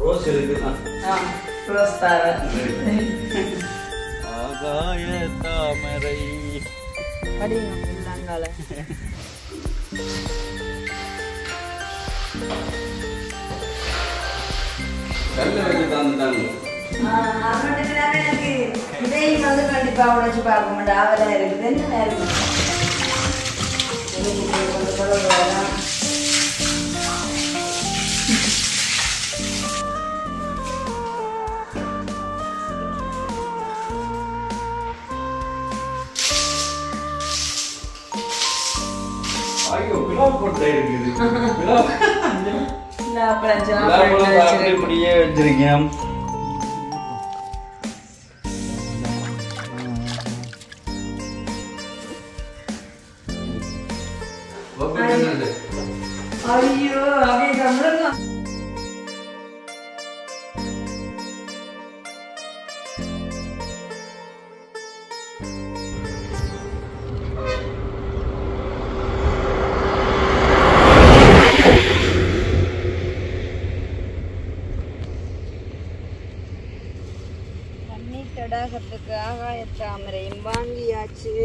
Rose இருக்குதான் ஆ rose தார ஆகாய தாமரை படிங்க இல்லாங்கால கல்ல வச்சு தந்தாங்க எனக்கு இதையும் வந்து கண்டிப்பா உடைச்சு பார்க்க மாட்டேன் ஆவலா இருக்குது என்ன இருக்குது இதையும் போய் கொண்டு கொண்டு வரலாம். ஐயோ பிலாவ் கொட்டை இருக்குது பிலாவ் லாப்பழம் பிலாவ் சாப்பிட்டு பழம் சாப்பிட்டு வச்சிருக்கு. இப்படியே வச்சிருக்கேன் ஐயோ அப்படியே தமிழங்க தண்ணீர் தடாகத்துக்கு ஆகாய தாமரையும் வாங்கியாச்சு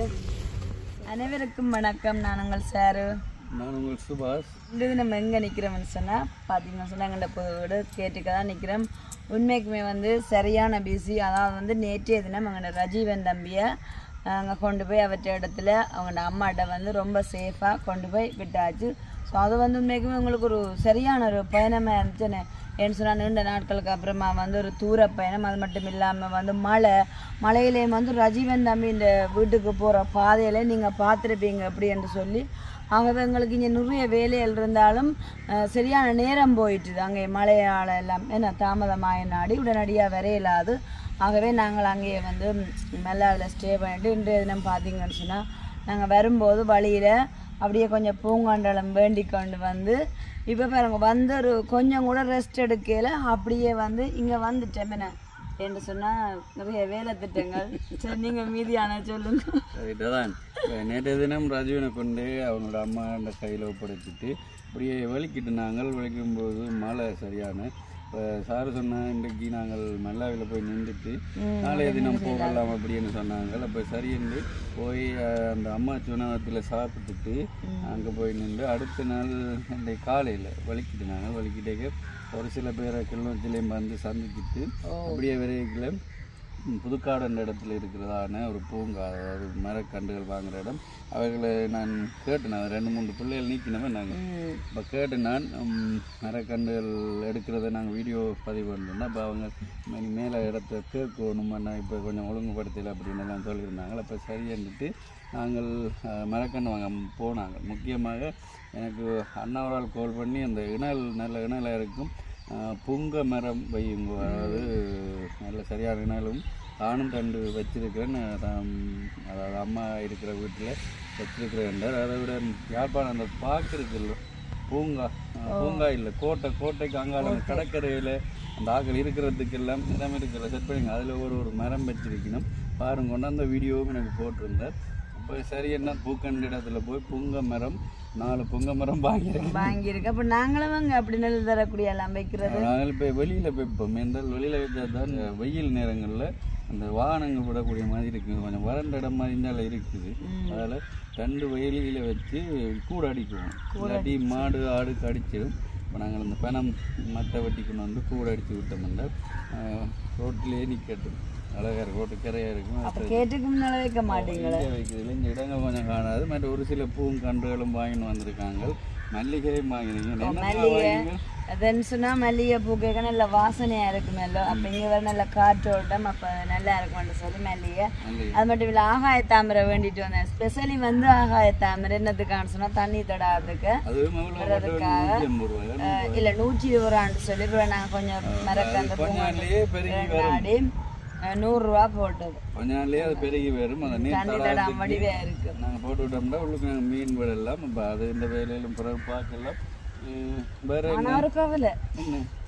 அனைவருக்கும் வணக்கம் நான் உங்கள் சாரு நான் உங்கள் சுபாஷ் இந்த இது நம்ம எங்கே நிற்கிறோம்னு சொன்னால் பார்த்தீங்கன்னா சொன்னால் எங்கள்கிட்ட வீடு கேட்டுக்க தான் நிற்கிறோம் உண்மைக்குமே வந்து சரியான பிஸி அதாவது வந்து நேற்றைய தினம் எங்களோட ரஜீவன் தம்பியை அங்கே கொண்டு போய் அவற்ற இடத்துல அவங்களோட அம்மாட்ட வந்து ரொம்ப சேஃபாக கொண்டு போய் விட்டாச்சு ஸோ அது வந்து உண்மைக்குமே உங்களுக்கு ஒரு சரியான ஒரு பயணமாக இருந்துச்சுன்னு ஏன்னு சொன்னால் நீண்ட நாட்களுக்கு அப்புறமா வந்து ஒரு தூர பயணம் அது மட்டும் இல்லாமல் வந்து மழை மழையிலேயும் வந்து ரஜீவன் தம்பி இந்த வீட்டுக்கு போகிற பாதையில நீங்கள் பார்த்துருப்பீங்க எப்படி என்று சொல்லி ஆகவே எங்களுக்கு இங்கே நிறைய வேலைகள் இருந்தாலும் அஹ், சரியான நேரம் போயிட்டுது அங்கே மழையால் எல்லாம் என்ன தாமதமாய நாடி உடனடியாக வரையிலாது ஆகவே நாங்கள் அங்கேயே வந்து மெல்லாவில் ஸ்டே பண்ணிட்டு இன்றைய தினம் பார்த்தீங்கன்னு சொன்னால் நாங்கள் வரும்போது வழியில் அப்படியே கொஞ்சம் பூங்காண்டலம் வேண்டிக் கொண்டு வந்து இப்போ பாருங்க வந்து ஒரு கொஞ்சம் கூட ரெஸ்ட் எடுக்கல அப்படியே வந்து இங்கே வந்துட்டேன் என்ன என்று சொன்னால் நிறைய வேலை திட்டங்கள் சரி நீங்கள் மீதியான சொல்லுங்கள் இதுதான் நேற்றைய தினம் ராஜீவனை கொண்டு அவங்களோட அம்மா அந்த கையில் ஒப்படைச்சிட்டு இப்படியே வலிக்கிட்டு நாங்கள் வலிக்கும்போது மழை சரியான இப்போ சாரு சொன்னா இன்றைக்கு நாங்கள் மல்லாவில் போய் நின்றுட்டு நாளைய தினம் போகலாம் அப்படின்னு சொன்னாங்க அப்போ சரின்னு போய் அஹ், அந்த அம்மா சுனவத்தில் சாப்பிட்டுட்டு அங்கே போய் நின்று அடுத்த நாள் இந்த காலையில் வலிக்கிட்டு நாங்கள் வலிக்கிட்டே ஒரு சில பேரை கிளிநொச்சிலையும் வந்து சந்திச்சுட்டு அப்படியே விரைவில் ம், புதுக்காடு இடத்துல இருக்கிறதான ஒரு பூங்கா அதாவது மரக்கன்றுகள் வாங்குற இடம் அவர்களை நான் கேட்டேன் அது ரெண்டு மூணு பிள்ளைகள் நீக்கினவன் நாங்கள் இப்போ கேட்டு நான் ம், மரக்கன்றுகள் எடுக்கிறத நாங்கள் வீடியோ பதிவு பண்ணிருந்தோம் அப்போ அவங்க இனி மேலே இடத்த கேட்கணும் நான் இப்போ கொஞ்சம் ஒழுங்குபடுத்தலை அப்படின்னு எல்லாம் சொல்லியிருந்தாங்க அப்போ சரின்னுட்டு நாங்கள் அஹ், மரக்கன்று வாங்க போனாங்க முக்கியமாக எனக்கு அண்ணாவரால் கால் பண்ணி அந்த இணல் நல்ல இணலாக இருக்கும் அஹ், புங்க மரம் வையுங்க அதாவது நல்ல சரியான இணலும் நானும் கண்டு வச்சிருக்கிறேன் அதான், அதாவது அம்மா இருக்கிற வீட்டில் வச்சிருக்கிறேன் அதை விட யாழ்ப்பாணம் அந்த பார்க் இருக்குல்ல பூங்கா அஹ், பூங்கா இல்லை கோட்டை கோட்டைக்கு அங்கால அந்த கடற்கரையில் அந்த ஆக்கள் இருக்கிறதுக்கு எல்லாம் இடம் இருக்கிற செட் பண்ணிங்க அதில் ஒரு ஒரு மரம் வச்சிருக்கணும் பாருங்க கொண்டு அந்த வீடியோவும் எனக்கு போட்டிருந்தார் அப்போ சரி என்ன பூக்கண்டு இடத்துல போய் புங்க மரம் நாலு புங்க மரம் வாங்கியிருக்கேன் வாங்கியிருக்கு அப்போ நாங்களும் அங்கே அப்படி நெல் தரக்கூடிய எல்லாம் வைக்கிறது நாங்கள் இப்போ வெளியில் வைப்போம் எந்த வெளியில் வச்சா தான் வெயில் நேரங்களில் அந்த வாகனங்கள் விடக்கூடிய மாதிரி இருக்குது கொஞ்சம் வறண்ட இடம் மாதிரி இருந்தாலும் இருக்குது அதில் ரெண்டு வயலில் வச்சு கூட அடிக்குவோம் இல்லாட்டி மாடு ஆடு கடிச்சிடும் இப்போ நாங்கள் அந்த பணம் மட்டை வெட்டிக்கொண்டு வந்து கூட அடித்து விட்டோம்னா ரோட்டிலேயே நிற்கட்டும் அழகாக இருக்கும் ரோட்டு கரையாக இருக்கும் அப்போ கேட்டுக்கு முன்னால வைக்க மாட்டீங்களே இங்கே வைக்கிறதுல இந்த இடங்கள் கொஞ்சம் காணாது மற்ற ஒரு சில பூங்கன்றுகளும் வாங்கின்னு வந்திருக்காங்க மல்லிகையும் வாங்கினீங்க என்ன வாங்கினீங்க அதுன்னு சொன்னால் மல்லிகை பூ கேட்க நல்ல வாசனையாக இருக்கும் நல்ல அப்போ இங்கே வர நல்ல காற்றோட்டம் அப்போ நல்லா இருக்கும்னு சொல்லி மல்லிகை மல்லிகை அது மட்டும் இல்லை ஆகாய தாமரை வேண்டிட்டு வந்தேன் ஸ்பெஷலி வந்து ஆகாய தாமரை என்னதுக்கான்னு சொன்னால் தண்ணி தடாதுக்கு அதுவும் எவ்வளோ நூற்றி ஐம்பது ரூபாய் இல்லை நூற்றி இருபது ரூபான்னு சொல்லி இப்போ நாங்கள் கொஞ்சம் மறக்க கொஞ்ச நாள்லயே பெருகி வரும் நாடி நூறுரூவா போட்டது கொஞ்ச நாள்லயே அது பெருகி வரும் அந்த நீர் தண்ணி தடாம் வடிவே இருக்கு நாங்கள் போட்டு விட்டோம்னா உள்ளுக்கு நாங்கள் மீன் விடலாம் இப்போ அது இந்த வேலையிலும் பிறகு பார்க்கலாம் உம், வேற என்ன ஆனால் ஒரு கவலை என்ன?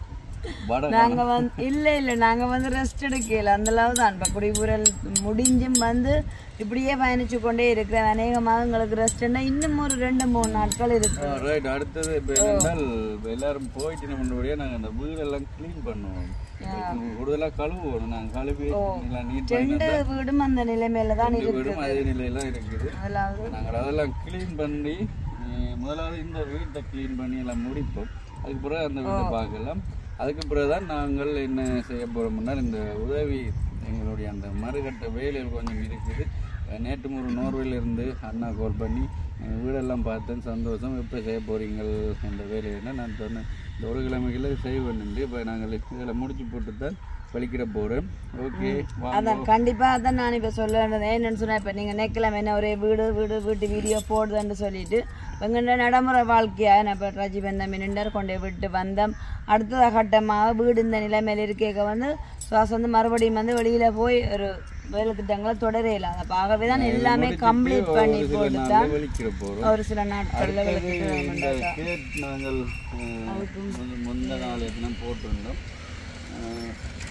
வடை நாங்க வந்து இல்ல இல்ல நாங்க வந்து ரெஸ்ட் எடுக்கல அந்த அளவு தான் இப்ப குடிபுரல் முடிஞ்சும் வந்து இப்படியே பயணிச்சு கொண்டே இருக்கிறேன் அநேகமாக எங்களுக்கு ரெஸ்ட்னா இன்னும் ஒரு ரெண்டு மூணு நாட்கள் இருக்கு ரைட் அடுத்தது இப்போ என்னென்றால் இப்ப எல்லாரும் போயிட்டு நம்ம முன்னாடியே நாங்கள் அந்த வீடெல்லாம் க்ளீன் பண்ணுவோம் கூடுதலாக கழுவுவோம் நாங்கள் கழுவி எல்லாம் நீட் பண்ணி ரெண்டு வீடும் அந்த நிலைமையில தான் ரெண்டு வீடும் அதே நிலையெல்லாம் இருக்குது முதலாவது நாங்கள் அதெல்லாம் க்ளீன் பண்ணி அஹ், முதலாவது இந்த வீட்டை க்ளீன் பண்ணி எல்லாம் முடிப்போம் அதுக்கு பிறகு அந்த வீட்டை பார்க்கலாம் அதுக்கு பிறகு தான் நாங்கள் என்ன செய்ய போகிறோம்னா இந்த உதவி எங்களுடைய அந்த மறுகட்ட வேலைகள் கொஞ்சம் இருக்குது அஹ், நேற்று ஒரு நோர்வேலிருந்து அண்ணா கால் பண்ணி அஹ், வீடெல்லாம் பார்த்தேன் சந்தோஷம் எப்போ செய்ய போகிறீங்கள் அந்த வேலையை நான் சொன்னேன் இந்த ஒரு கிழமைக்குள்ள செய்வேன் இப்போ நாங்கள் இதில் முடிச்சு போட்டு தான் வலிக்கிற போகிறேன் ஓகே வாங்க அதான் கண்டிப்பா அதான் நான் இப்ப சொல்ல வேண்டியது என்னன்னு சொன்னா இப்ப நீங்க நெக்கலாம் என்ன ஒரே வீடு வீடு வீட்டு வீடியோ போடுதுன்னு சொல்லிட்டு எங்கள்ட நடைமுறை வாழ்க்கையா நான் இப்போ ரஜிவந்த மினிண்டர் கொண்டு போய் விட்டு வந்தோம் அடுத்த கட்டமாக வீடு இந்த நிலைமையில இருக்க வந்து சுவாசம் வந்து மறுபடியும் வந்து வெளியில போய் ஒரு வேலை திட்டங்களை தொடரையில அப்ப ஆகவே தான் எல்லாமே கம்ப்ளீட் பண்ணி ஒரு சில போட்டு நாள்ல தான் வலிக்கிற போகிறோம் ஒரு சில நாட்கள்ல அடுத்தது வெளியிட்டு இந்த கேட் நாங்கள் அஹ், முந்த- முந்த நாள் எத்தனை போட்டிருந்தோம் அஹ்,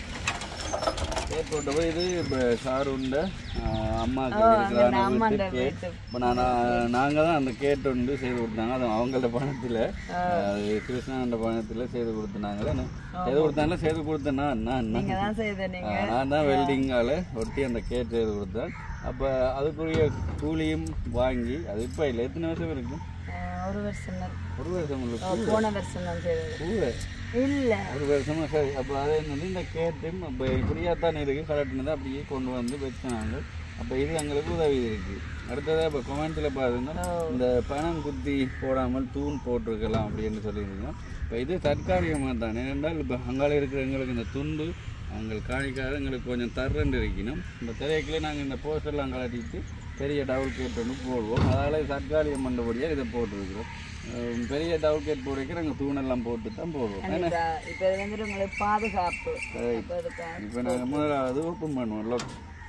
கேட் போட்டப்போ இது இப்போ சாருண்ட அம்மாவுக்கு இருக்கிறான அம்மாண்ட வீட்டு கேட் வீட்டு. இப்போ நான் நாங்கள் தான் அந்த கேட் வந்து செய்து கொடுத்தாங்க அது அவங்களோட பணத்தில் கிருஷ்ணாண்ட பணத்தில் செய்து கொடுத்தாங்களே செய்து கொடுத்தாங்களே செய்து கொடுத்தேன் நான் நான் நான். நீங்க தான் செய்த நீங்க ஆ, நான் தான் வெல்டிங்கால ஒட்டி அந்த கேட் செய்து கொடுத்தேன் அப்போ அதுக்குரிய கூலியும் வாங்கி அது இப்போ இல்லை எத்தனை வருஷம் இருக்கும் அஹ் ஒரு வருஷம் தான் ஒரு வருஷம் உங்களுக்கு போன வருஷம் தான் செய்தது பூவே இல்ல ஒரு வருஷமா சரி அப்போ அது என்னது இந்த கேட்டும் அப்போ இப்படியாக தான் இருக்குது கரெக்டுன்னு தான் அப்படியே கொண்டு வந்து வச்சாங்க அப்போ இது எங்களுக்கு உதவி இருக்குது அடுத்ததாக இப்போ கொமெண்ட்டில் பாருங்க இந்த பணம் குத்தி போடாமல் தூண் போட்டிருக்கலாம் அப்படின்னு சொல்லியிருந்தீங்க இப்போ இது தற்காலிகமாக தான் ஏனென்றால் இப்போ அங்கால இருக்கிற எங்களுக்கு இந்த துண்டு அங்கள் காணிக்காக எங்களுக்கு கொஞ்சம் தர்றண்டு இருக்கணும் இந்த திரைக்குள்ளே நாங்கள் இந்த போஸ்டர்லாம் கலட்டிட்டு பெரிய டபுள் கேட் ஒன்று போடுவோம் அதால் தற்காலிகம் பண்ணபடியாக இதை போட்டிருக்கிறோம் அஹ் பெரிய டபுள் கேட் போடுறதுக்கு நாங்கள் தூணெல்லாம் போட்டு தான் போடுவோம் கண்டிப்பா இப்ப இது வந்து உங்களுக்கு பாதுகாப்பு அப்ப இதுக்கு இப்போ நாங்கள் முதலாவது ஓப்பன் பண்ணுவோம் லோக்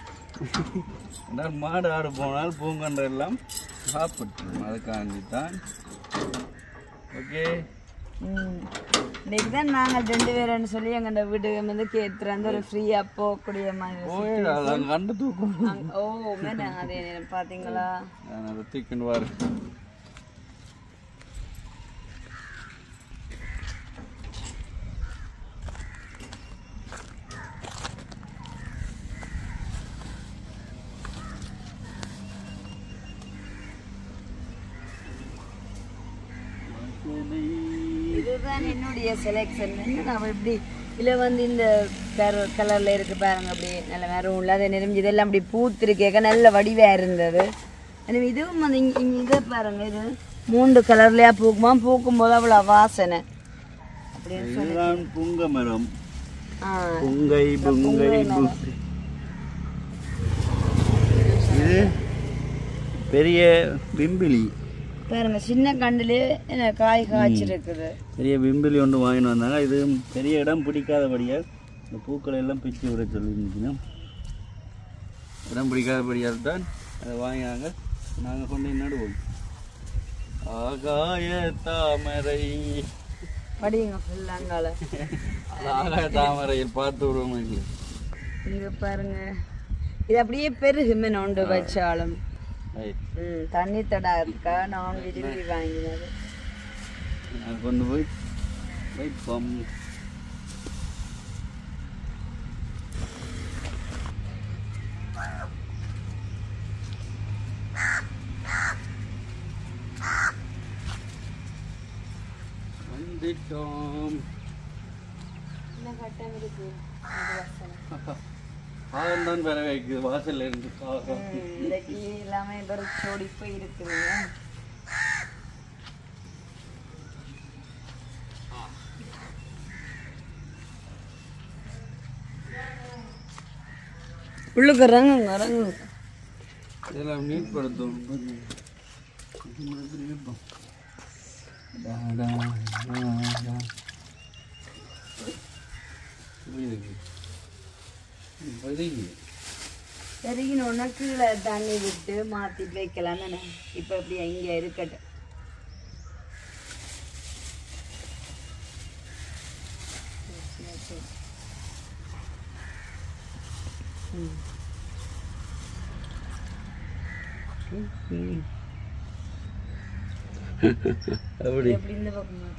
மாடு ஆடு போனால் பூங்கன்று எல்லாம் சாப்பிட்டுரும் அதுக்காண்டி தான் ஓகே ம். இன்னைக்கு தான் நாங்கள் ரெண்டு பேரும் சொல்லி எங்க வீட்டுக்கு வந்து கேட்டு வந்து ஒரு ஃப்ரீயா போகக்கூடிய மாதிரி போயிடா அங்கே கண்டு தூக்கம் அங்க- ஓ மேடம் அதே நேரம் பாத்தீங்களா நான் அதை தூக்கிண்டு வாரு இதுதான் என்னுடைய செலெக்ஷன் நான் இப்படி இதில் வந்து இந்த கலரில் இருக்கு பாருங்க அப்படி நல்ல மெரூன்ல அதை நெருங்கி இதெல்லாம் அப்படி பூத்திருக்கேக்க நல்ல வடிவா இருந்தது எனவே இதுவும் வந்து இங்க இங்க இதை பாருங்க இது மூன்று கலர்லயா பூக்குமா பூக்கும் போது அவ்வளோ வாசனை அப்படின்னு சொல்லி இதுதான் புங்க மரம் ஆ புங்கை புங்கை புங்கை இது பெரிய விம்பிலி பாருங்க சின்ன கண்டுலே என்ன காய் காய்ச்சிருக்குது பெரிய விம்பிலி ஒன்று வாங்கிட்டு வந்தாங்க இது பெரிய இடம் பிடிக்காதபடியால் இந்த பூக்களை எல்லாம் பிச்சு விட சொல்லியிருந்துச்சுன்னா இடம் பிடிக்காதபடியால் தான் அதை வாங்கினாங்க நாங்கள் கொண்டு போய் நடுவோம் ஆகாய தாமரை படியுங்க ஃபுல்லாக அங்கால அது ஆகாய தாமரையில் பார்த்து விடுவோம் இல்லை இங்க பாருங்க இது அப்படியே பெருகுமே நோண்டு வச்சாலும் ரைட் ம் தண்ணி தடாகிறதுக்காக நான் விரும்பி வாங்கினது நான் கொண்டு போய் வைப்போம் வந்துட்டோம் இன்னும் கட்டம் இருக்கு காகம் தான் வர வைக்குது வாசல்ல இருந்து காகம் இந்த கீ எல்லாமே வெறிச்சோடி போய் இருக்குதுங்க உள்ளுக்கு இறங்குங்க இறங்குங்க இதெல்லாம் நீட் படுத்தும் பெருகினோன்னா கீழே தண்ணி விட்டு மாற்றி வைக்கலாம் தானே இப்போ இப்படி இங்கே இருக்கட்டும் சரி ம். ம். அப்படி எப்படி இந்த பக்கம் மாத்து.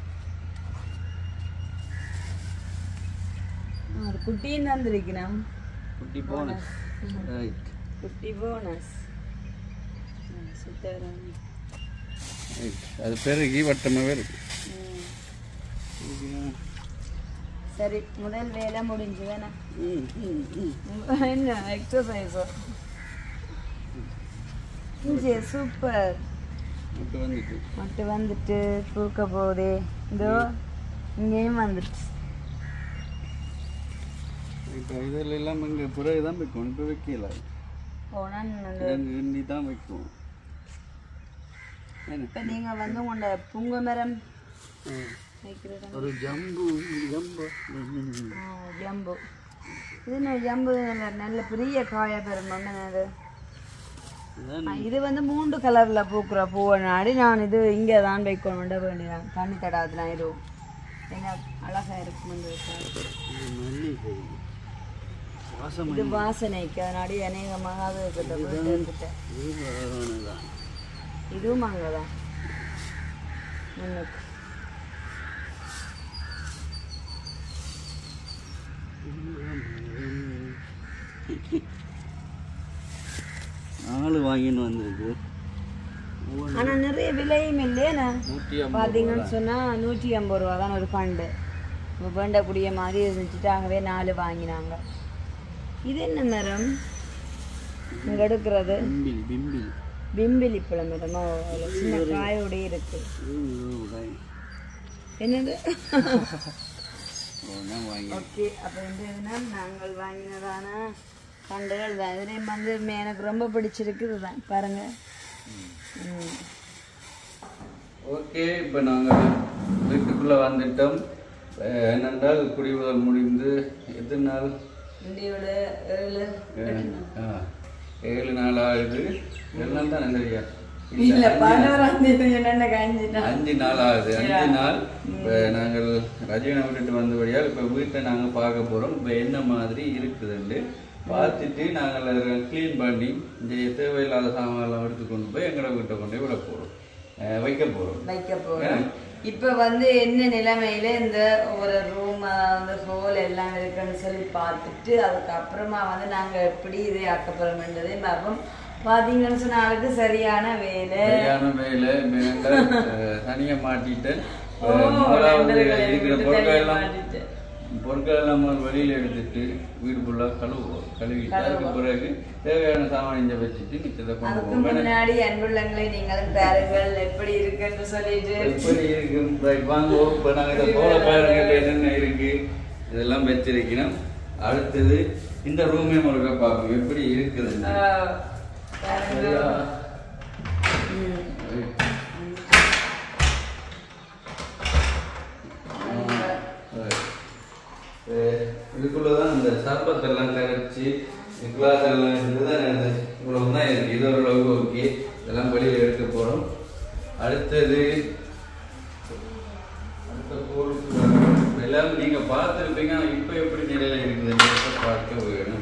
ஆ, அது குட்டின்னு வந்திருக்கிறோம் குட்டி போனஸ் ரைட் குட்டி போனஸ் சுத்தரம் ரைட் அது பெருகி வட்டமாகவே இருக்கு சரி முதல் வேலை முடிஞ்சு தானே ம், ம், ம். என்ன எக்ஸசைஸோ சூப்பர் மட்டும் வந்துட்டு மட்டும் வந்துட்டு பூக்க போதே இதோ இங்கேயும் வந்துடுச்சு இப்போ இதில் எல்லாம் இங்கே பிறகு தான் வைக்கும் இப்போ வைக்கல போனா எண்ணி தான் வைக்கும் என்ன இப்போ நீங்கள் வந்து உங்களோட புங்க மரம் வைக்கிற இடம் ஒரு ஜம்பு ஜம்பு ஆ, ஜம்பு இது என்ன ஜம்பு நல்ல நல்ல பெரிய காயா பெருமாங்க அது இதான் ஆ, இது வந்து மூன்று கலர்ல பூக்குற பூவை நாடி நான் இது இங்கே தான் வைக்கணும் வேண்டியதான் தண்ணி தடாதுலாம் இதுவும் ஏன்னா அழகா இருக்கும் இந்த விஷயம். இது மல்லிகை வாசம் இது வாசனைக்கு அதனாடி அநேகமாக அது கிட்ட போயிட்டு இருந்துட்டேன் இது அழகானதான் இதுவும் அங்கே தான் முன்னுக்கு நாலு வாங்கின்னு வந்திருக்கு ஆனா நிறைய விலையும் இல்லையேண்ணா நூற்றி பார்த்தீங்கன்னு சொன்னா நூற்றி ஐம்பது ரூபா தான் ஒரு பண்டு இப்போ வேண்டக்கூடிய மாதிரி இருந்துச்சுட்டு ஆகவே நாலு வாங்கினாங்க இது என்ன மரம் இங்கே எடுக்கிறது பிம்பில் பிம்பில் பிம்பிலி பழம் மரமோ அதுல சின்ன காயோடய இருக்கு என்னது ஒன்றா வாங்கி ஓகே அப்போ இந்த இதுனா நாங்கள் வாங்கினதான கண்டுகள் தான் இதுலேயும் வந்து மே- எனக்கு ரொம்ப பிடிச்சிருக்கு இதுதான் பாருங்க ம். ஓகே இப்போ நாங்கள் வீட்டுக்குள்ளே வந்துட்டோம் அஹ் என்னென்றால் குடிமுதல் முடிந்து எத்தனை நாள் இந்தியோட ஏழு ஆ, ஏழு நாள் ஆகுது ஏழு நாள் தான் நிறையா இல்ல பதினோராம் தேதி என்னென்ன காய்ஞ்சிட்டோம் அஞ்சு நாள் ஆகுது அஞ்சு நாள் இப்போ நாங்கள் ரஜினை விட்டுட்டு வந்தபடியால் இப்போ வீட்டை நாங்கள் பார்க்க போகிறோம் இப்போ என்ன மாதிரி இருக்குதுண்டு பார்த்துட்டு நாங்கள் அதை க்ளீன் பண்ணி இந்த தேவையில்லாத சாமான்லாம் எடுத்து கொண்டு போய் எங்களோட வீட்டை கொண்டு போய் விட போகிறோம் வைக்க போகிறோம் வைக்க போறோம் இப்ப வந்து என்ன நிலைமையில இந்த ஒரு ரூம் அந்த ஹோல் எல்லாம் இருக்குன்னு சொல்லி பார்த்துட்டு அதுக்கப்புறமா வந்து நாங்க எப்படி இதை ஆக்க போறோம்ன்றதையும் பார்ப்போம் பாத்தீங்கன்னு சொன்ன ஆளுக்கு சரியான வேலை சரியான வேலை தனியாக மாட்டிட்டு ஓ, முதலாவது நண்பர்களை இருக்கிற விட்டு பொருட்கள் தனியா எல்லாம் மாட்டிட்டு. பொருட்கள் எல்லாம் வெளியில் எடுத்துட்டு வீடு ஃபுல்லாக கழுவுவோம் கழுவிட்டு அதுக்கு பிறகு தேவையான சாமான் இங்கே வச்சுட்டு மிச்சத்தை கொண்டு அதுக்கு போவோம் முன்னாடி அன்புள்ளங்களை நீங்களும் பாருங்கள் எப்படி இருக்குன்னு சொல்லிட்டு எப்படி இருக்கு Right, வாங்க இப்போ நாங்கள் இதை போல பாருங்க இப்ப என்னென்ன இருக்கு இதெல்லாம் வச்சிருக்கிறோம் அடுத்தது இந்த ரூமே முழுக்க பார்ப்போம் எப்படி இருக்குது ஆஹ், பாருங்க ம். இதுக்குள்ளதான் அந்த சர்பத்தெல்லாம் கரைச்சி கிளாஸ் எல்லாம் இதுதான் இவ்வளவு தான் இருக்கு இது ஓரளவுக்கு ஓகே இதெல்லாம் வெளியில் எடுக்க போறோம் அடுத்தது அடுத்த பொருட்கள் எல்லாம் நீங்க பார்த்துருப்பீங்க ஆனா இப்போ எப்படி நிலையில இருக்குதுன்னு பார்க்க வேணும்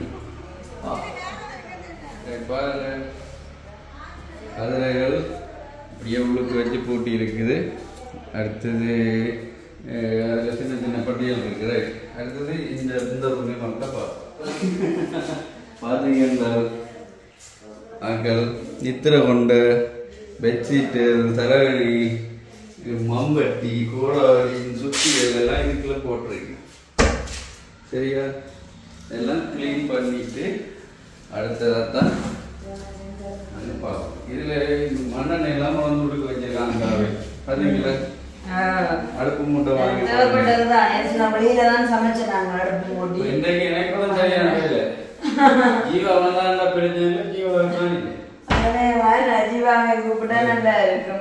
சரி, பாருங்க கதிரைகள் இப்படியே உள்ளுக்கு வச்சு பூட்டி இருக்குது அடுத்தது அஹ், அதுல சின்ன சின்ன பட்டியல் இருக்குது அடுத்தது இந்த இந்த ரூமே மட்டும் பார்ப்போம் பார்த்தீங்க என்றால் ஆக்கள் நித்திர கொண்ட பெட்ஷீட்டு தரவழி மம்பட்டி கோடாவளி சுத்திகள் எல்லாம் இதுக்குள்ள போட்டிருக்கு சரியா எல்லாம் க்ளீன் பண்ணிட்டு அடுத்ததாக தான் அது பார்ப்போம் இதுல மண்ணெண்ணெய் எல்லாம் வந்து உடுக்க வச்சிருக்காங்க பார்த்தீங்களா ஆஹ். அடுப்பு மூட்டை வாங்கி தேவைப்பட்டதுதான் நேற்று நான் வெளியில தான் சமைச்சேன் நாங்க அடுப்பு மூட்டி இன்றைக்கு எனக்கு கூட சரியான வேலை ஜீவா வந்தாண்டா பிடிச்சது ஜீவா காணிங்க அதே மாதிரி நஜீவாவை கூப்பிட்டா நல்லா இருக்கும்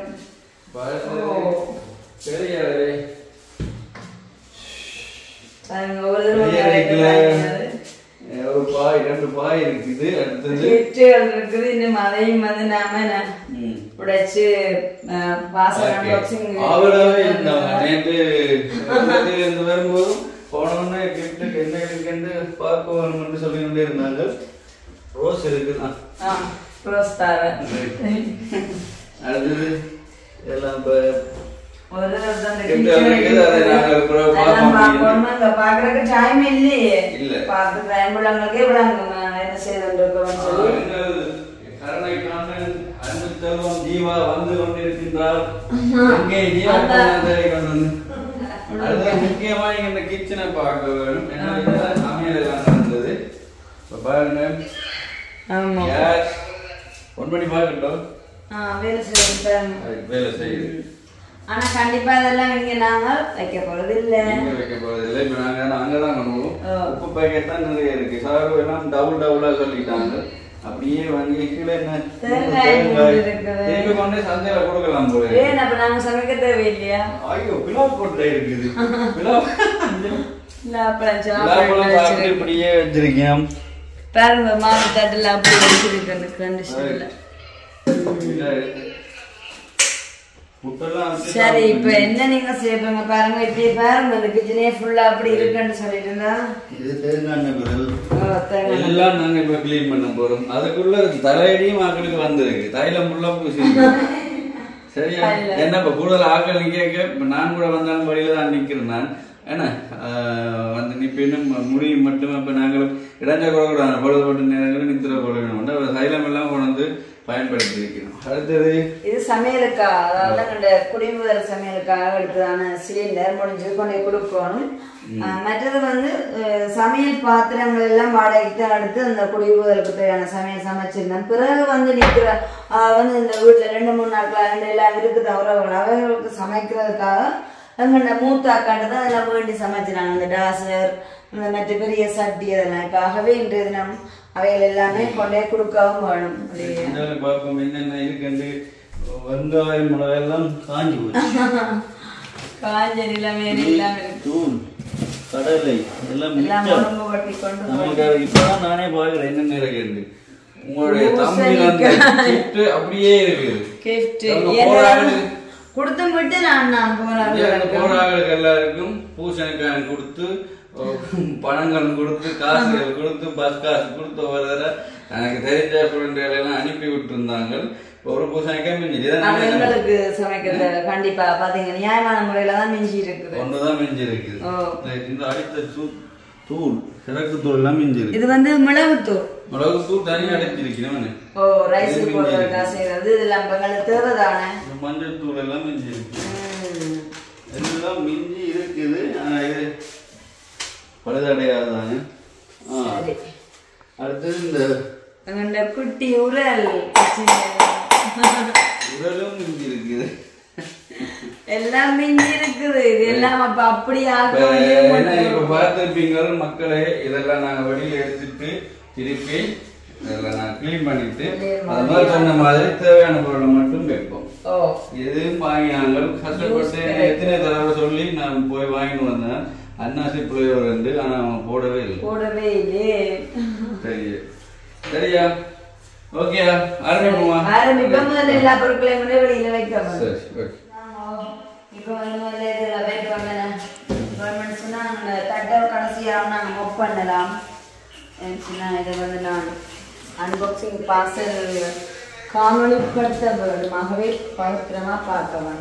பெரிய பாருங்க, ஒரு பெரிய தடவை ரைட்ல வாங்கினது. ஒரு பாய் ரெண்டு பாய் இருக்குது அடுத்தது கெட்டுகள் இருக்குது இன்னும் அதையும் வந்து நாம ந- ம். உடைச்சு அஹ், வாசல் Okay. unboxing அவளாவே இருந்தாங்க நேற்று இருந்து வரும்போது போனோடனே கிஃப்ட் கொண்டே இருந்தாங்க ரோஸ் இருக்குதான் ஆ ரோஸ் தார அடுத்தது எல்லாம் இப்போ ஒரு அந்த எப்படி இருக்குது, அதை நாங்கள் அப்புறம் பார்ப்போம். பார்க்கணும் அங்க பாக்குறதுக்கு டைம் இல்லையே இல்ல. பார்த்து டைம் உள்ளவங்களுக்கே விடாங்க என்ன செய்துருக்கோம்னு சொல்லி ஜீவா வந்து கொண்டிருக்கின்றார் எங்கே ஜீவா அதான். கொண்டாந்து கொண்டு வந்து. அடுத்து முக்கியமா இங்க இந்த கிச்சனை பார்க்க வேணும் ஏன்னா இதுதான் சமையல் எல்லாம் நடந்தது இப்ப பாருங்க ஆமா கேஸ் ஒன் பண்ணி பார்க்கட்டும் ஆ வேலை செய்யணும் அது வேலை செய்யுது ஆனா கண்டிப்பா அதெல்லாம் இங்க நாங்க வைக்க போறது இல்ல இங்க வைக்க போறதில்லை இப்ப நாங்க அங்கதான் பண்ணுவோம் ஆ. உப்பு பாக்கெட் தான் நிறைய இருக்கு சாரு எல்லாம் டபுள் டபுளா சொல்லிட்டாங்க அப்படியே வாங்கி கீழே என்ன தேங்காய் தேங்காய் இருக்குது. திருப்பி கொண்டு சந்தையில கொடுக்கலாம் போல இருக்கு. ஏன் அப்ப நாங்க சமைக்க தேவையில்லையா ஐயோ பிலாப் கொட்டை இருக்குது பிலாப் இல்ல அப்புறம் பிலாப்பெல்லாம் சாப்பாடு சாப்பிட்டு இப்படியே வச்சிருக்கேன் பாருங்க மாவு தட்டுல அப்படி வச்சிருக்கு அந்த கண்டிஷன்ல முட்டெல்லாம் வச்சு சரி இப்ப என்ன நீங்க செய்யப்போங்க பாருங்க இப்படி பாருங்க இந்த கிச்சனே ஃபுல்லா அப்படி இருக்குன்னு சொல்லிட்டு இருந்தா இது தேங்காய் எண்ணெய் குரல் ஓ, தேங்காய் எண்ணெய். எல்லாம் நாங்க இப்ப க்ளீன் பண்ண போறோம் அதுக்குள்ள தலையடியும் ஆக்களுக்கு வந்திருக்கு தைலம் ஃபுல்லா பூசி சரியா என்ன இப்ப கூடுதல் ஆக்கள் நீ கேட்க இப்ப நான் கூட வந்தாலும் வழியில தான் நிக்கிறேன் நான் என்ன ஆஹ் வந்து நிப்பினும் முடியும் மட்டும் இப்ப நாங்களும் இடைஞ்ச கொடுக்கூடாது பொழுதுபட்டு நேரங்களில் நித்திர கொடுக்கணும் தைலம் எல்லாம் கொண்டு வந்து பயன்படுத்தி இருக்கிறோம் அடுத்தது இது சமையலுக்கா அதாவது எங்களோட குடிமுதல் சமையலுக்காக எடுத்ததான சிலிண்டர் முடிஞ்சு கொண்டு போய் கொடுக்கணும் ஆஹ் மற்றது வந்து அஹ், சமையல் பாத்திரங்கள் எல்லாம் வாடகைக்கு தான் எடுத்து அந்த குடிமுதலுக்கு தேவையான சமையல் சமைச்சிருந்தேன் பிறகு வந்து நிக்கிற ஆஹ், வந்து இந்த வீட்டுல ரெண்டு மூணு நாட்கள் ரெண்டு எல்லாம் இருக்குது அவரவர்கள் அவர்களுக்கு சமைக்கிறதுக்காக எங்கள்ட மூத்த அக்காண்டு தான் அதெல்லாம் வேண்டி சமைச்சினாங்க இந்த டாசர் இந்த மற்ற பெரிய சட்டி அதெல்லாம் இப்போ ஆகவே இன்றைய தினம் அவைகள் எல்லாமே கொண்டே கொடுக்கவும் வேணும் அப்படியே இந்தால பார்ப்போம் என்னென்ன இருக்குன்னு வெங்காயம் மிளகாய் எல்லாம் காஞ்சி போச்சு காஞ்ச நிலைமை எல்லாம் இருக்கு தூள் கடலை எல்லாம் எல்லாம் மிச்சம் உடம்பு பட்டி கொண்டு நம்மளுக்கு இப்பதான் நானே பாக்குறேன் என்னென்ன இருக்கு உங்களுடைய தம்பி வந்து கிஃப்ட் அப்படியே இருக்குது கிஃப்ட் அவங்க போறாங்க. கொடுத்தும் விட்டு நான் நான் இங்க அந்த போறேன் போராளிகள் எல்லாருக்கும் பூசணிக்காய் கொடுத்து பணங்கள் கொடுத்து காசுகள் கொடுத்து பஸ் காசு கொடுத்து ஒரு தடவை எனக்கு தெரிஞ்ச ஃப்ரெண்டுகள் எல்லாம் அனுப்பி விட்டுருந்தாங்க இப்ப ஒரு பூசணிக்காய் மிஞ்சி இதை அது நானே எங்களுக்கு சமைக்கிறது கண்டிப்பா பாத்தீங்க நியாயமான முறையில தான் மிஞ்சி இருக்குது ஒன்றுதான் மிஞ்சி இருக்குது ஓ. இந்த அடித்த தூ- தூள் சிறக்கு தூள் எல்லாம் மிஞ்சி இருக்கு இது வந்து மிளகுத்தூள் மிளகு தூள் தனி அடைச்சிருக்கிறேன் ஓ ரைஸ் போடுறதுக்கா செய்யறது இதெல்லாம் இப்ப எங்களுக்கு தேவைதானே மஞ்சள் தூள் எல்லாம் மிஞ்சி இருக்கு ம். எல்லாம் மிஞ்சி இருக்குது ஆனா இது பழுதடையாதாங்க ஆ சரி அடுத்தது இந்த எங்கள்ட குட்டி உரல் உடலும் மிஞ்சி இருக்குது எல்லாம் மிஞ்சி இருக்குது இது எல்லாம் அப்ப அப்படி ஆக்க இப்ப வேண்டிய என்ன இப்ப மட்டும். பார்த்திருப்பீங்க மக்களே இதெல்லாம் நாங்க வெளியில எடுத்துட்டு திருப்பி இதெல்லாம் நான் க்ளீன் பண்ணிட்டு அது மாதிரி சொன்ன மாதிரி தேவையான பொருளை மட்டும் வைப்போம் ஓ எதுவும் வாங்கினாங்க கஷ்டப்பட்டு எத்தனை தடவை சொல்லி நான் போய் வாங்கிட்டு வந்தேன் அன்னாசி புளியோர் வந்து ஆனா அவன் போடவே இல்லை போடவே இல்லையே சரி சரியா ஓகேயா ஆரம்பிப்போமா ஆரம்பிக்க முதல்ல எல்லா பொருட்களையும் கூட வெளியில வைக்கணும் சரி ஓகே இப்போ வந்து முதல்ல இதுல வெயிட் பண்ணேன் கவர்மெண்ட் சொன்னா அந்த தட்டை கடைசியாக நாங்கள் மொப் பண்ணலாம் சொன்னா இதை வந்து நான் அன்பாக்சிங் பார்சல் காணொளிப்படுத்த வேண்டுமாகவே பவித்திரமா பார்க்கலாம்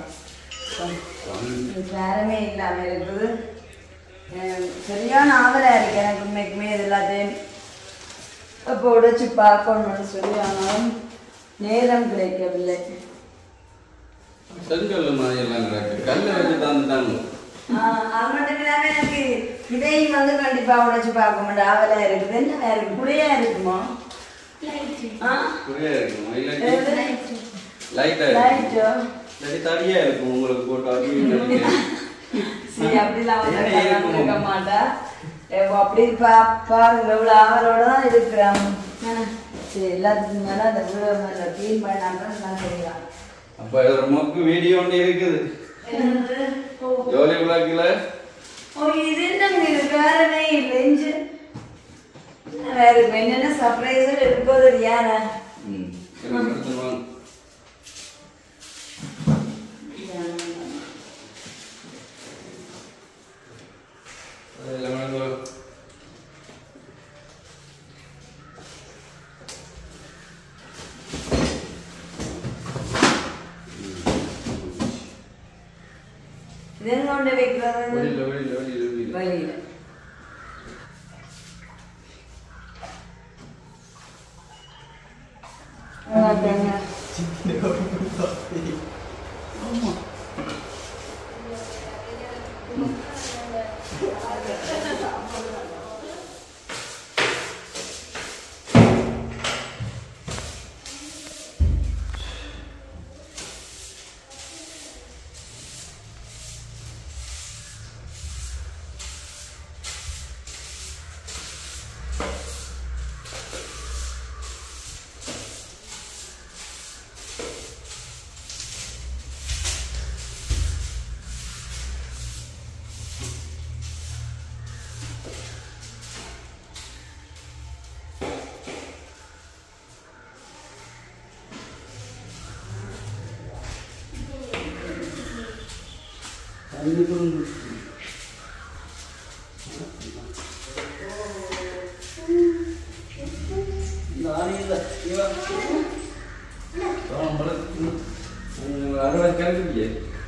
வேறமே இல்லாம இருக்குது அஹ் சரியான ஆவலா இருக்கு எனக்கு உண்மைக்குமே இது எல்லாத்தையும் இப்போ உடைச்சு பார்க்கணும்னு சொல்லி ஆனாலும் நேரம் கிடைக்கவில்லை செங்கல் மாதிரி எல்லாம் கிடக்கு கல்லை வச்சு தந்துட்டாங்க ஆஹ் அது மட்டும் இல்லாம எனக்கு இதையும் வந்து கண்டிப்பா உடைச்சு பார்க்க மாட்டேன் ஆவலா இருக்குது என்ன வேற இருக்கு புளியா இருக்குமா ஆ? புரியா இருக்குமா இல்லாட்டி எது? லைட்டா இருக்கும் லைட்டோ? இல்லாட்டி தடியா இருக்கும் உங்களுக்கு போட்டு அப்படியே சரி, அப்படிலாம் வந்து என்ன கல்யாணம் இருக்கும்? இருக்க மாட்டா எப்போ அப்படி பா பாருங்க இவ்வளோ ஆவலோட தான் இருக்கிறான் என்ன? சரி எல்லாத்துக்கும் மேலே அந்த வீடு க்ளீன் பண்ணாமல் நான் செய்யலாம் அப்ப ஒரு மொக்கு வீடியோ ஒன்று இருக்குது ஜோலி விளக்கில் ஓ இது என்னங்க இது வேறவே இல்லை இஞ்சு வேற இப்ப என்னென்ன சர்ப்ரைஸ் இருக்கோ தெரியாதா ம் எல்லாம் எடுத்துருவாங்க அது எல்லாமே கொண்டு வைக்கிறது வெளியில் வெளியில் வெளியில் வெளியில் வெளியில அதாங்க. அறுபது கிளம்பியே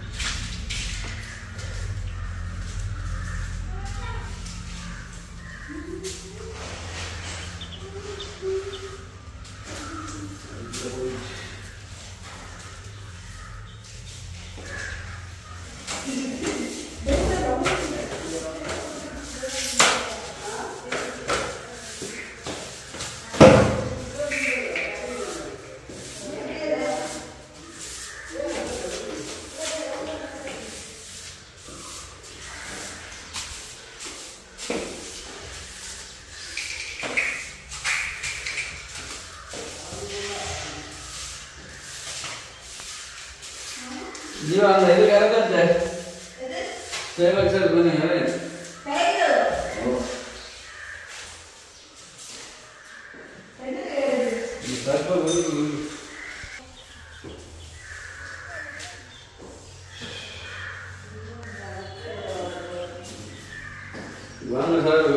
ஜீவா அந்த இது கரெக்டாக சேவக் சார் பண்ணுங்க வாங்க சார்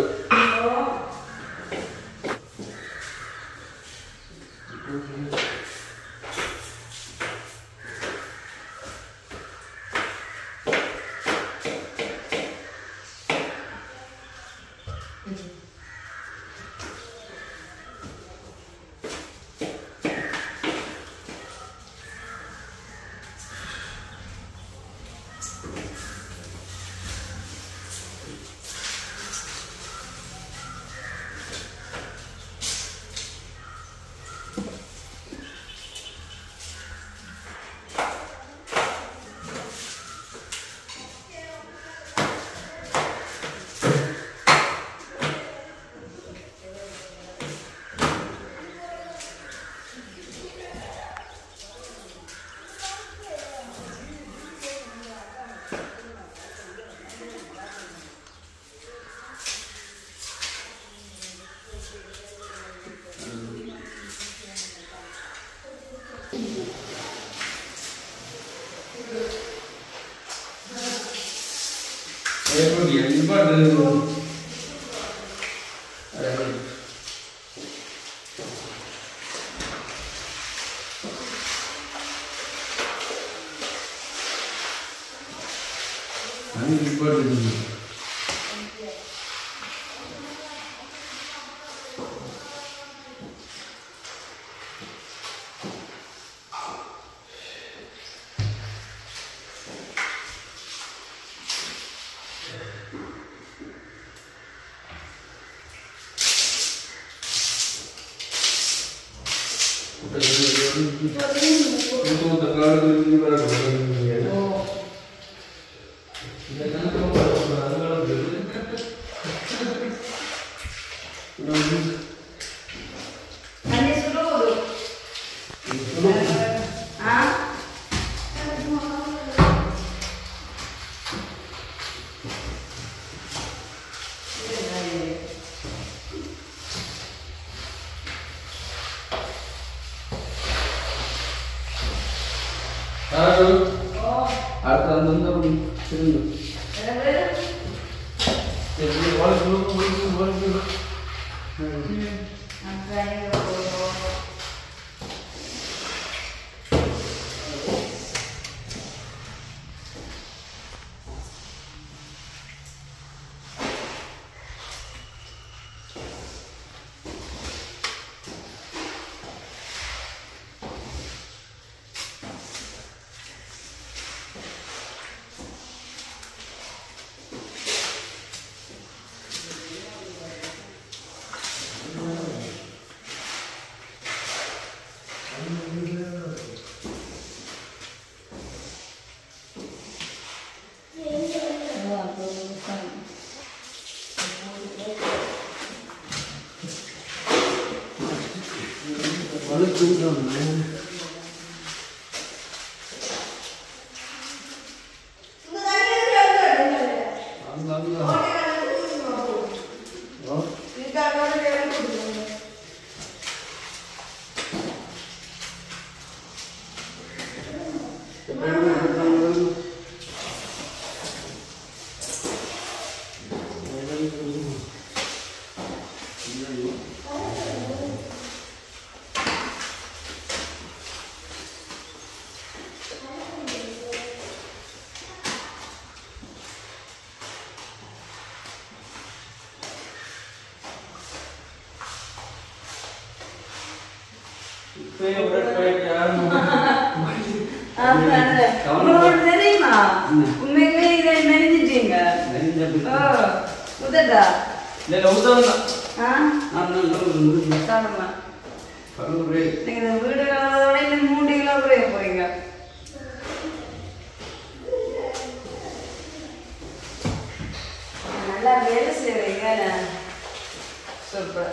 எப்படி இம்பார்ட்டன்ட் இம்பார்ட்டன்ட் தண்ணி சுடுவது ஆ அடுத்து அந்த வந்து திரும்ப உங்களுக்கு தெரியுமா உண்மையிலே இதை நினைச்சிட்டீங்க ஓ உதட்டா ஆ சாப்பிடுமா நீங்க இந்த வீடு கலந்ததோட இன்னும் மூன்று கிலோ குறைய போறீங்க நல்லா வேலை செய்வீங்க சூப்பர்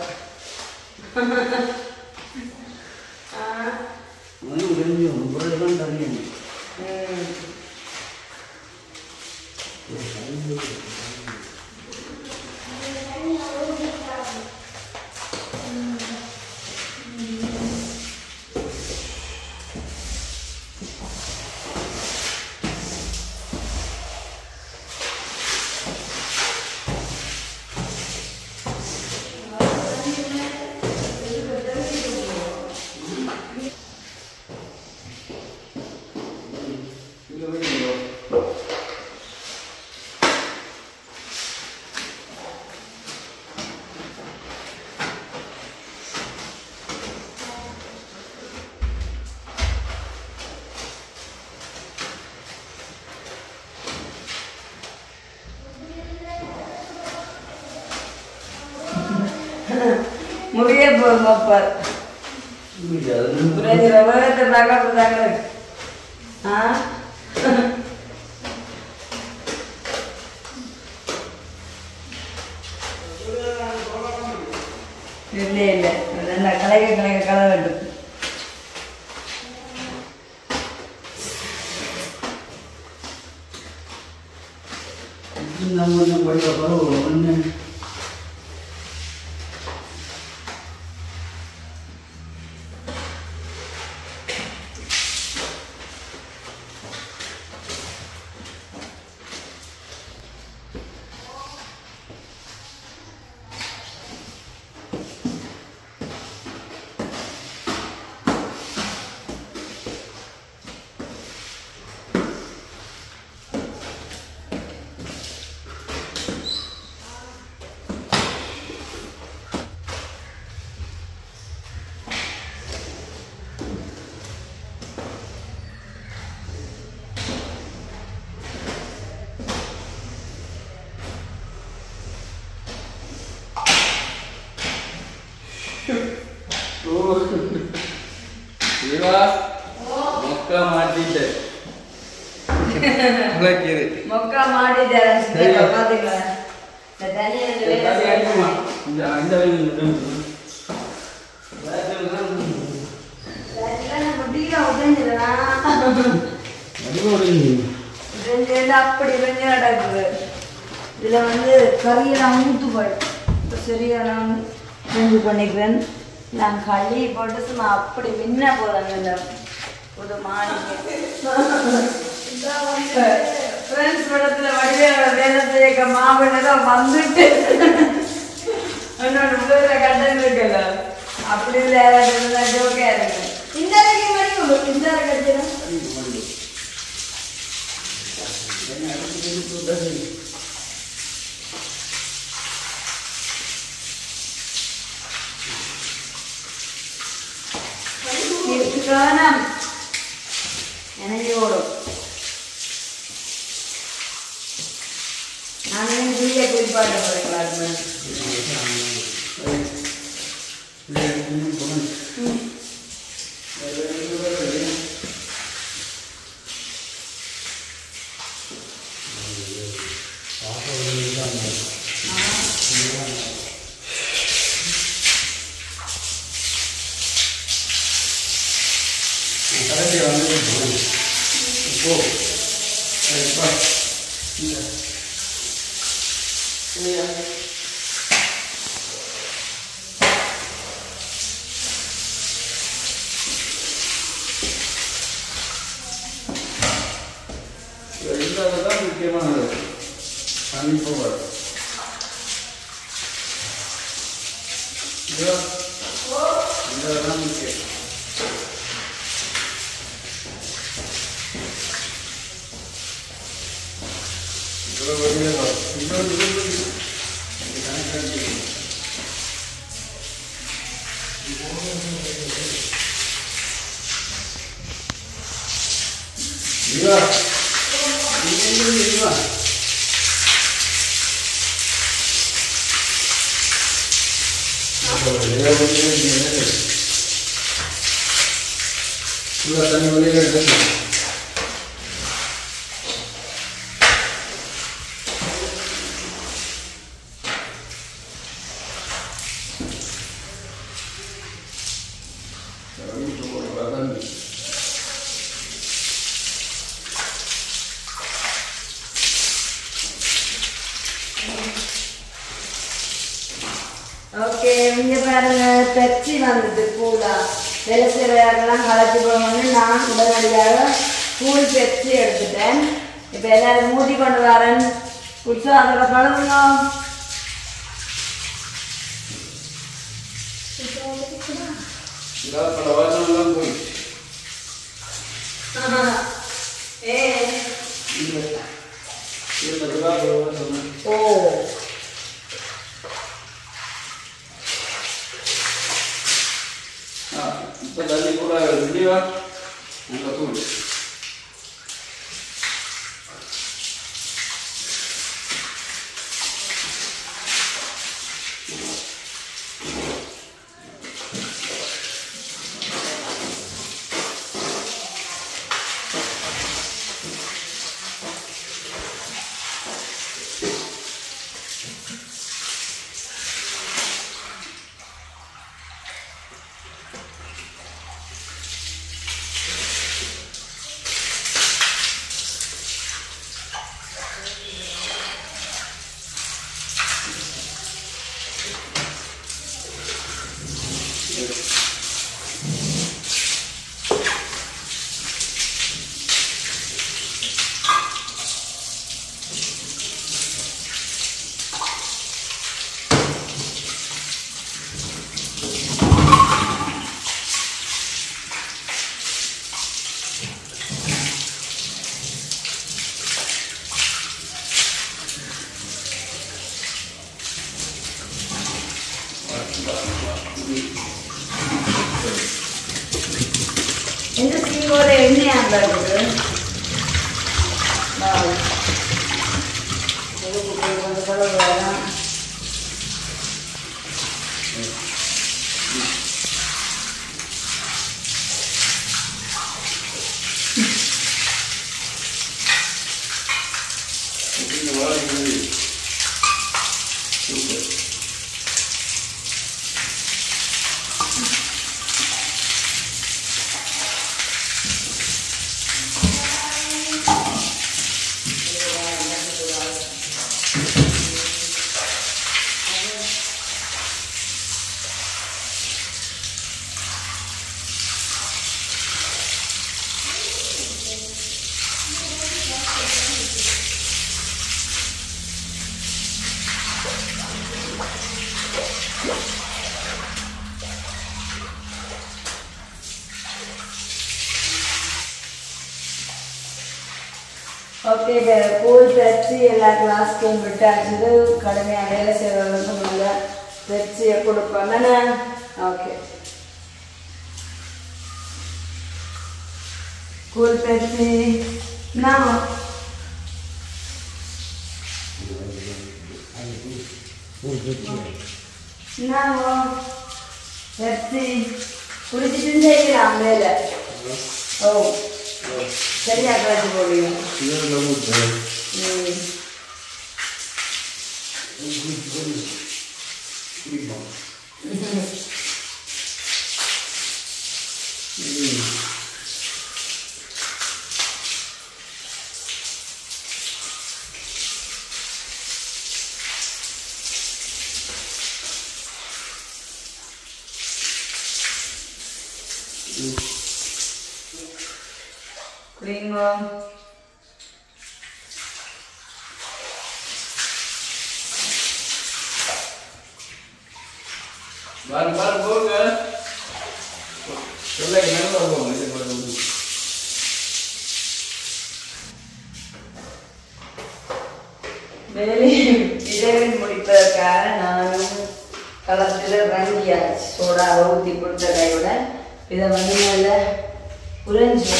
ஆ ம் முடிய போகும் அப்போ புரிஞ்சு ரவத்தை பார்க்க போதாங்க ஆ இல்லை இல்லை நல்லா கலைக்க கலைக்க கலை வேண்டும் சிவா மொக்க மாட்டிட்டு உனக்கு மொக்கா மாட்டிட்டாரு பாத்தீங்களா இந்த தனியா இந்த வேலை செய்யணும். இதெல்லாம் நம்ம டீலா உடைஞ்சிடனா? உடைஞ்சிருந்து அப்படி உடைஞ்சு நடக்குது இதுல வந்து கறியெல்லாம் ஊத்து போயிடும் இப்போ சரியா நான் செஞ்சு பண்ணிக்கிறேன் நான் களி போட்டு சும்மா அப்படி மின்ன போதாங்க இந்த புது மாணிக்க ஃப்ரெண்ட்ஸ் படத்துல வடிவேல வேலை செய்ய மாவினதான் வந்துட்டு என்னோட முதல்ல கட்டன் இருக்குல்ல அப்படி இல்லை யாராவது இருந்தா ஜோக்கா இருக்கு இந்த அரைக்கு மணி உங்களுக்கு இந்த அரை கட்டிடும் காணம் எனக்கு ஓடும் நானே வீட்டை குறிப்பாட்ட போறேன் கடைசி வந்து இப்போ இப்போ இந்த தான் முக்கியமானது தண்ணி போகாது இதோ, இந்த தான் முக்கியம் இதோ வெளியே வா. இதோ இது இது. இது கணக்காட்டி. இதோ. இங்க இருந்து இங்க வா. Sudah tadi boleh kan? Kami cukup kelihatan nih. Okay இங்க பாருங்க பெப்சி வந்தது கூலா வேலை செய்கிறவர்கள்லாம் கலச்சி போகணும்னு நான் உடனடியாக கூல் பெப்சி எடுத்துட்டேன் இப்போ எல்லாரும் மூடி கொண்டு வரேன் குடிச்சு அதோட கலந்துங்க Sudah perlawanan lang boy. ஏ Ini. Ini sudah perlawanan. ஓ Ah, itu tadi pula ini lah. Yang satu. இந்த சீங்கோட எண்ணெய் அந்த இருக்குது வாவ். இது கொஞ்சம் கொஞ்சம் கலர் வரும். Ini wala ini. Super. Okay இப்போ கூழ் பெப்சி எல்லா கிளாஸ்க்கும் விட்டாச்சு கடுமையாக வேலை செய்கிறவங்களுக்கும் நல்ல பெப்சியை கொடுப்போம் தானே ஓகே கூழ் பெப்சி நான் நான் பெப்சி குடிச்சிட்டு செய்யலாம் மேலே ஓ சரியா கழிச்சு போடுவீங்க Ini adalah mudah. ம் Lima. குடிங்கோ பாரு பாரு போங்க சொல்ல என்ன போங்க இது பாருங்க வேலை இரவில் முடிப்பதற்காக நானும் களத்தில் ரங்கியாச்சு சோடா ஊற்றி கொடுத்த கையோட இதை வந்து நல்ல உறைஞ்சு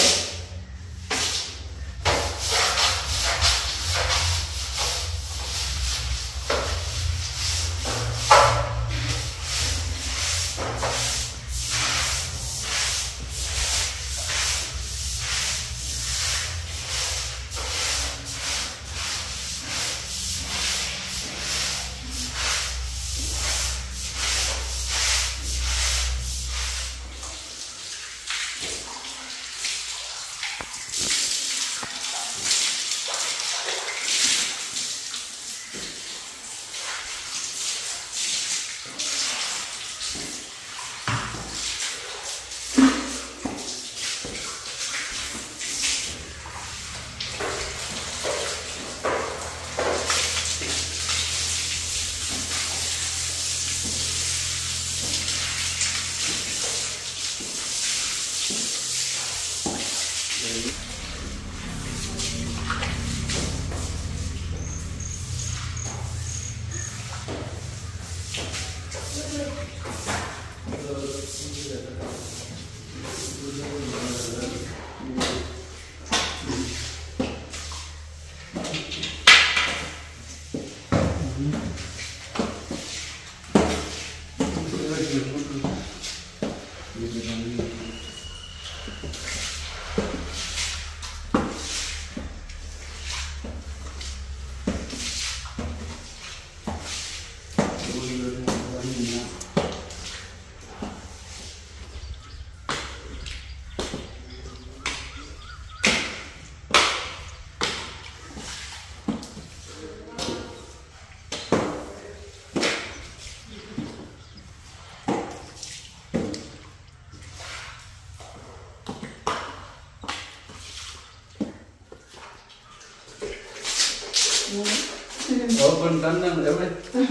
ஓப்பன் தந்தம் எப்படி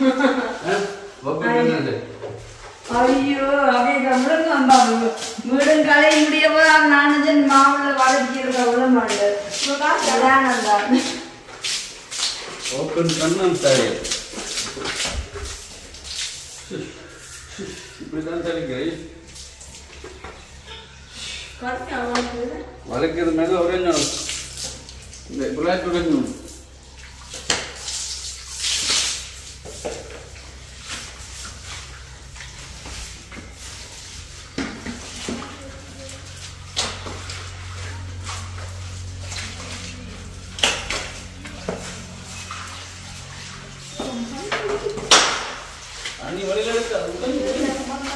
ஓப்பன் தந்தது ஐயோ அப்படியே நம்மளுக்கு அம்மா வீடும் கலை முடிய போது நானும் மாவுல வளர்ச்சிருக்க விட மாட்டேன் ஓப்பன் தந்தம் சாரி இப்படிதான் தெரிக்கிறேன் வளர்க்கிறது மேல உறைஞ்சணும் இந்த பிளாட் உறைஞ்சணும் அன்னி வழியில எடுத்து அது உடைஞ்சு.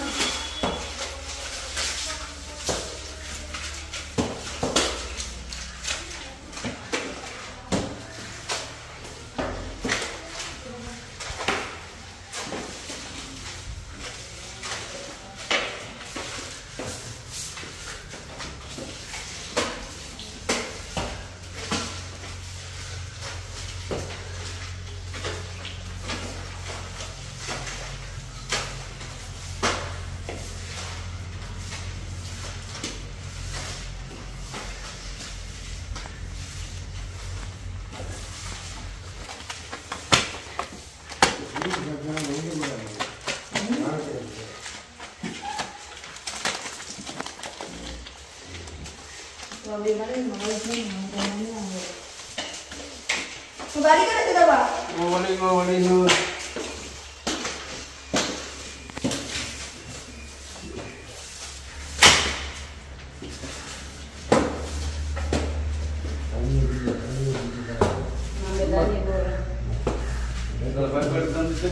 வலிங்க வலிங்க இதில் பயன்படுத்தி தந்துட்டு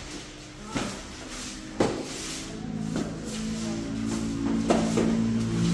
Thank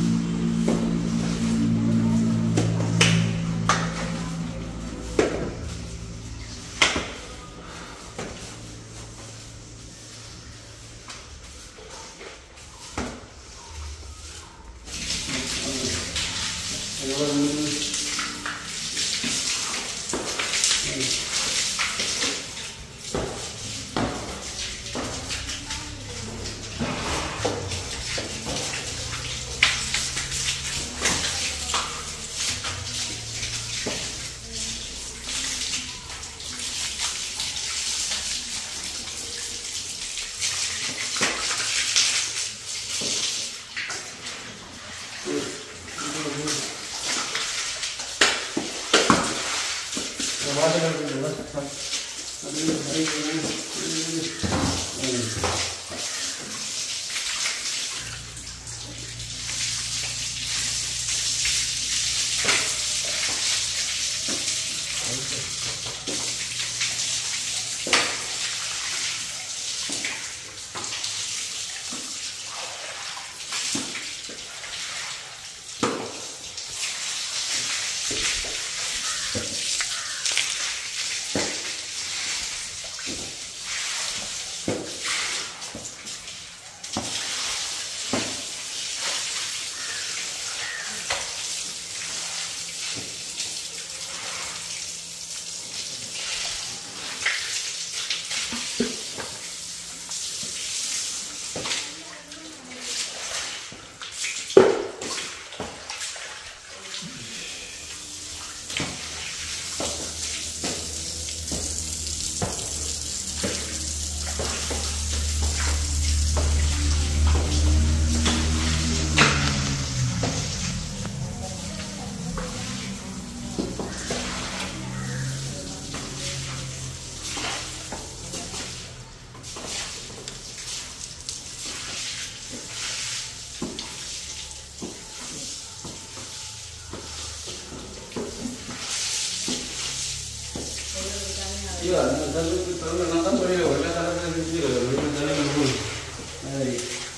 Iya, tapi kalau nonton boleh, boleh kalau kita kecil, boleh kalau dulu. Hai.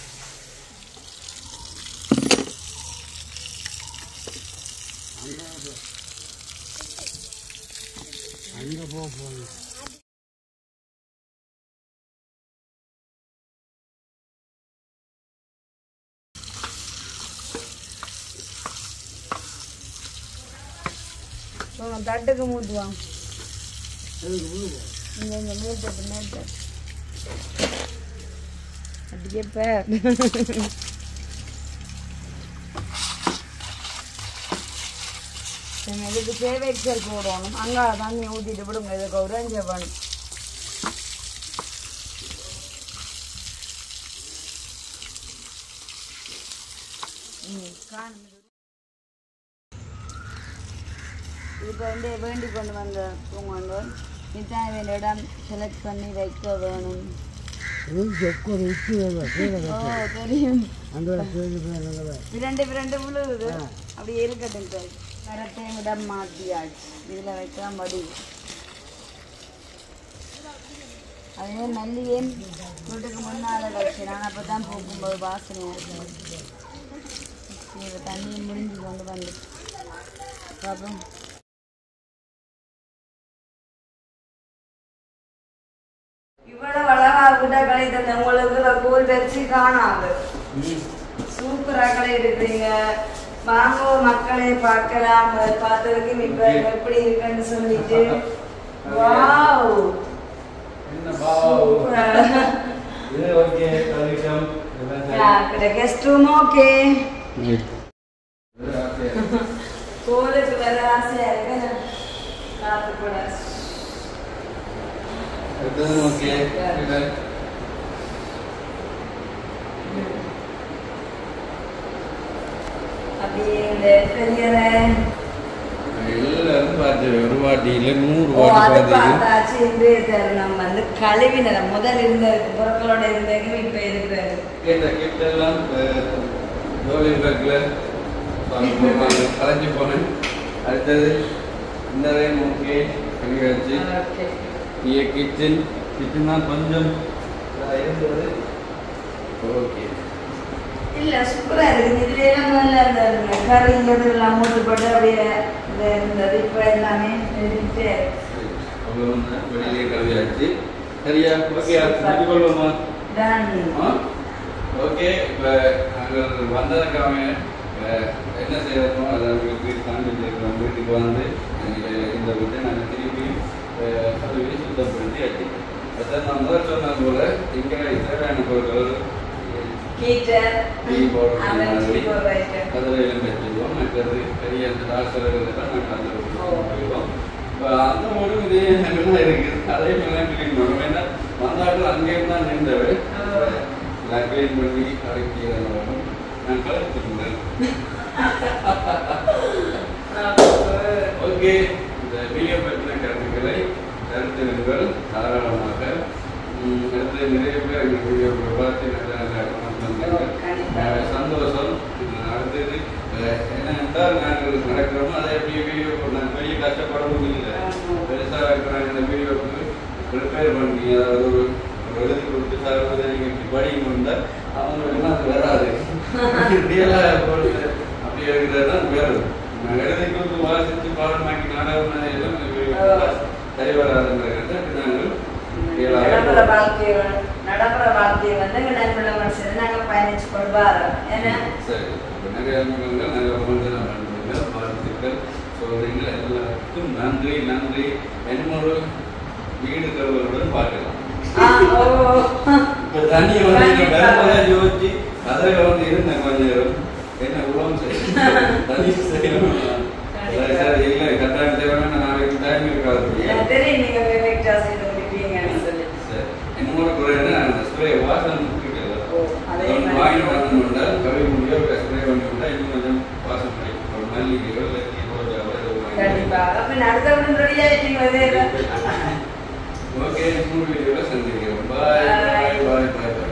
அங்க போ போகணும் போங்க, தட்டுக்கு மூட்டுவாங்க இங்க இங்க மூட்டு மூட்டு அப்படியே பேர் இதுக்கு சேவைச்சல் போடணும் அங்கே தண்ணி ஊற்றிட்டு விடுங்க இதுக்கு ஒரு அஞ்சு வேணும் ம் காணும் இப்போ வந்து வேண்டி கொண்டு வந்த பூங்கொண்டு நித்தான வேண்டிய இடம் செலக்ட் பண்ணி வைக்க வேணும் ஒரு உச்சி ஓ தெரியும் அந்த பேர் இரண்டு இரண்டு விழுகுது அப்படியே இருக்கட்டும் சார் கரத்தையும் இடம் மாற்றியாச்சு இதில் வைக்கலாம் மடி அதே மல்லிகை வீட்டுக்கு முன்னால் வச்சு நான் அப்போ தான் போகும்போது வாசனையாக இருக்கும் இதில் தண்ணி முடிஞ்சு கொண்டு வந்து அப்புறம் இவ்வளவு அழகா விட களை தந்த உங்களுக்கு கோல் வச்சு காணாது சூப்பரா களை எடுக்கிறீங்க வாங்க மக்களை பார்க்கலாம் பார்த்ததுக்கு இப்ப எப்படி இருக்குன்னு சொல்லிட்டு வாவ் என்ன பாவம் சூப்பரா இது okay welcome guest room okay கோலுக்கு வர ஆசையா இருக்கு காத்து கூட இதுவும் ஓகே அப்படியே இந்த பெரியரை எல்லாரும் பார்த்து ஒரு வாட்டியில நூறு ஓ அது வாட்டி பார்த்து பார்த்தாச்சு இன்றைய தருணம் வந்து கழுவினத முதல் இருந்த பொருட்களோட இருந்தது இப்ப இருக்கிறது கேட்ட கிட்டெல்லாம் ஜோலி பேக்கில் கலைஞ்சு போனேன் அடுத்தது இந்த ரைம் ஓகே கழுவி வச்சு ஓகே இங்கே கிச்சன் கிச்சன் தான் கொஞ்சம் இதா இருந்தது ஓகே இல்ல சூப்பரா இருக்குது இதுல எல்லாம் முதல்ல அந்த கறி இதெல்லாம் மூட்டு போட்டு அப்படியே இது இருந்தது இப்ப எல்லாமே இருந்துட்டு அவ்வளோ வெளியிலே கழுவியாச்சு சரியா ஓகே அது கொள்வோமா டன் ஓகே இப்போ நாங்கள் வந்ததுக்காக அஹ், என்ன செய்யறோமோ அதை அவங்களுக்கு காண்பிச்சிருக்கிறோம் வீட்டுக்கு வந்து எங்களை இந்த வீட்டை நாங்கள் திருப்பி அஹ், கழுவி சுத்தப்படுத்தி வச்சு அதான் நான் முதல் சொன்னது போல இங்கே தேவையான பொருட்கள் ஹீட்டர் டீ போடுற அவன் மாதிரி டீ போடுற item. அதில் எல்லாம் வச்சுருவோம் மற்றது பெரிய அந்த டாக்டர்கள் எல்லாம் நாங்கள் அதில் போடுவோம் இப்போ அந்த முடிவு இதே தான் இருக்குது அதே மாதிரி கிளீன் பண்ணுவோம் ஏன்னா வந்தாக்கள் அங்கேயும் தான் நின்றவர் நான் கிளீன் பண்ணி அடக்கி வரும் நான் கலந்துருந்தேன் ஓகே இந்த வீடியோ பற்றின கருத்துக்களை கருத்துகள் தாராளமாக ம், அடுத்து வந்து நிறைய பேர் எங்கள் வீடியோ பார்த்து நல்ல நல்ல comment வந்தீங்க. அஹ் சந்தோஷம் அஹ் அடுத்தது அஹ் என்னென்றால் நாங்கள் நடக்கிறோமோ அதை எப்படி வீடியோ நாங்கள் பெரிய கஷ்டப்படவும் இல்லை பெருசாக இருக்கிறாங்க இந்த வீடியோவுக்கு ப்ரிப்பேர் பண்ணி அதாவது ஒரு ஒரு எழுதி கொடுத்து சார் நீங்கள் இப்படி படிங்க வந்தால் அவங்களுக்கு அது வராது இப்படியெல்லாம் போட்டு அப்படி இருக்கிறதா வேறு நான் எழுதி கொடுத்து வாசித்து பாடமாக்கி நாடகம் எல்லாம் இந்த வீடியோ சரி வராதுங்கிறது நாங்கள் நடைமுறை வாழ்க்கையை நடைமுறை வாழ்க்கையை வந்து எங்க நண்பர்கள மனுஷன் நாங்க பயணிச்சு கொண்டு வரோம் ஏன்னா சரி அப்ப நிறைய அனுபவங்கள் நல்ல மனிதன பண்ணுறீங்க வாழ்த்துக்கள் சொல்றீங்க எல்லாருக்கும் நன்றி நன்றி என்னோட வீடு கருவருடன் பார்க்கலாம் ஆ, ஓ இப்ப தண்ணி வந்து வேலை யோசிச்சு அதில் வந்து இருந்தேன் கொஞ்ச நேரம் என்ன உலகம் செய்யும் தண்ணி செய்யணும் சரி, சரி இல்லை கட்டாயம் தேவையான நாளைக்கு டைம் இருக்காது எனக்கு தெரியும் நீங்க விவேக்டா செய்து முடிப்பீங்கன்னு சொல்லி சரி என்னோட குறை என்ன அந்த ஸ்ப்ரே வாசனை முக்கிட்டு ஓ, அதே மாதிரி. வாங்கி வரணும்னா கவி முடியோ ஸ்ப்ரே பண்ணிவிட்டா இன்னும் கொஞ்சம் வாசம் கிடைக்கும் ஒரு மல்லிகையோ இல்லை ரோஜாவோ ஏதோ வாங்கி. கண்டிப்பா அப்ப நான் அடுத்த உடனே ரெடியா இருக்கீங்க ஓகே இன்னொரு வீடியோவில் சந்திக்கிறோம் பாய் பாய் பாய் பாய்